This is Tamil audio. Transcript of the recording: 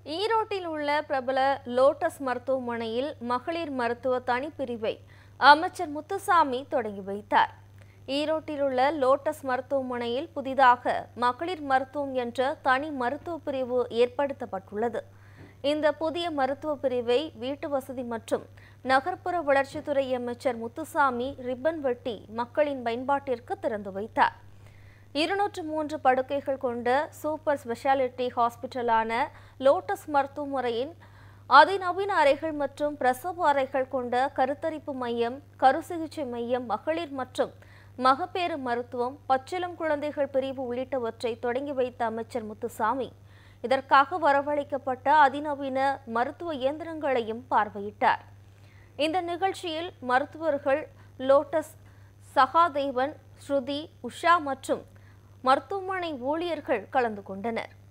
ஈரோட்டில் உள்ள பிரபல லோட்டஸ் மருத்துவமனையில் மகளிர் மருத்துவ தனிப்பிரிவை அமைச்சர் முத்துசாமி தொடங்கி வைத்தார் ஈரோட்டில் உள்ள லோட்டஸ் மருத்துவமனையில் புதிதாக மகளிர் மருத்துவம் என்ற தனி மருத்துவ பிரிவு ஏற்படுத்தப்பட்டுள்ளது இந்த புதிய மருத்துவ பிரிவை வீட்டு வசதி மற்றும் நகர்ப்புற வளர்ச்சித்துறை அமைச்சர் முத்துசாமி ரிப்பன் வெட்டி மக்களின் பயன்பாட்டிற்கு திறந்து வைத்தார் இருநூற்று மூன்று படுக்கைகள் கொண்ட சூப்பர் ஸ்பெஷாலிட்டி ஹாஸ்பிட்டலான லோட்டஸ் மருத்துவமனையின் அதிநவீன அறைகள் மற்றும் பிரசவ அறைகள் கொண்ட கருத்தரிப்பு மையம் கருசிகிச்சை மையம் மகளிர் மற்றும் மகப்பேறு மருத்துவம் பச்சிளம் குழந்தைகள் பிரிவு உள்ளிட்டவற்றை தொடங்கி வைத்த அமைச்சர் முத்துசாமி இதற்காக வரவழைக்கப்பட்ட அதிநவீன மருத்துவ இயந்திரங்களையும் பார்வையிட்டார் இந்த நிகழ்ச்சியில் மருத்துவர்கள் லோட்டஸ் சகாதேவன் ஸ்ருதி உஷா மற்றும் மருத்துவமனை ஊழியர்கள் கலந்து கொண்டனர்